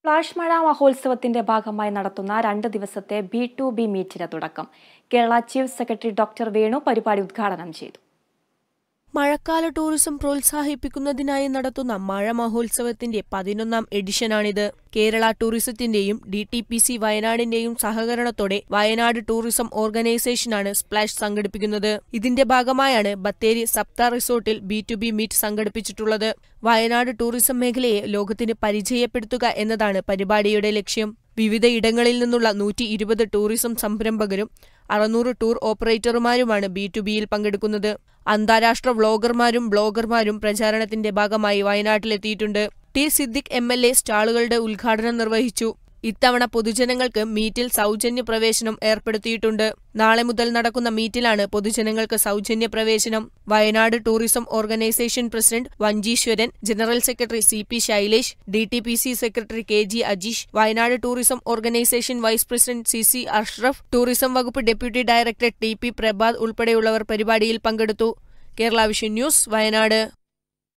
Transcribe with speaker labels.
Speaker 1: flash മഴ മഹോത്സവത്തിന്റെ ഭാഗമായി നടത്തുന്ന രണ്ട് ദിവസത്തെ ബി ടു ബി മീറ്റിന് തുടക്കം Kerala chief secretary doctor Venu പരിപാടി ഉദ്ഘാടനം ചെയ്തു
Speaker 2: മഴക്കാല ടൂറിസം പ്രോത്സാഹിപ്പിക്കുന്നതിനായി നടത്തുന്ന മഴ മഹോത്സവത്തിന്റെ പതിനൊന്നാം എഡിഷനാണിത് കേരള ടൂറിസത്തിന്റെയും ഡി ടി പി സി വയനാടിന്റെയും സഹകരണത്തോടെ വയനാട് ടൂറിസം ഓർഗനൈസേഷനാണ് സ്പ്ലാഷ് സംഘടിപ്പിക്കുന്നത് ഇതിന്റെ ഭാഗമായാണ് ബത്തേരി സപ്ത റിസോർട്ടിൽ ബി ടു ബി മീറ്റ് സംഘടിപ്പിച്ചിട്ടുള്ളത് വയനാട് ടൂറിസം മേഖലയെ ലോകത്തിന് പരിചയപ്പെടുത്തുക എന്നതാണ് പരിപാടിയുടെ ലക്ഷ്യം വിവിധ ഇടങ്ങളിൽ നിന്നുള്ള നൂറ്റി ഇരുപത് ടൂറിസം സംരംഭകരും അറുന്നൂറ് ടൂർ ഓപ്പറേറ്റർമാരുമാണ് ബി ടു ബിയിൽ പങ്കെടുക്കുന്നത് അന്താരാഷ്ട്ര വ്ളോഗർമാരും ബ്ലോഗർമാരും പ്രചാരണത്തിന്റെ ഭാഗമായി വയനാട്ടിലെത്തിയിട്ടുണ്ട് T Siddique M L A സ്റ്റാളുകളുടെ ഉദ്ഘാടനം നിർവഹിച്ചു ഇത്തവണ പൊതുജനങ്ങൾക്ക് മീറ്റിൽ സൗജന്യ പ്രവേശനം ഏർപ്പെടുത്തിയിട്ടുണ്ട് നാളെ മുതൽ നടക്കുന്ന മീറ്റിലാണ് പൊതുജനങ്ങൾക്ക് സൗജന്യ പ്രവേശനം Wayanad tourism organisation president Vancheeswaran general secretary C P Shailesh D T P C secretary K G Ajeesh Wayanad tourism organisation vice president C C Ashraf tourism വകുപ്പ് deputy director T P Prabhath ഉൾപ്പെടെയുള്ളവർ പരിപാടിയിൽ പങ്കെടുത്തു കേരള വിഷൻ ന്യൂസ് വയനാട്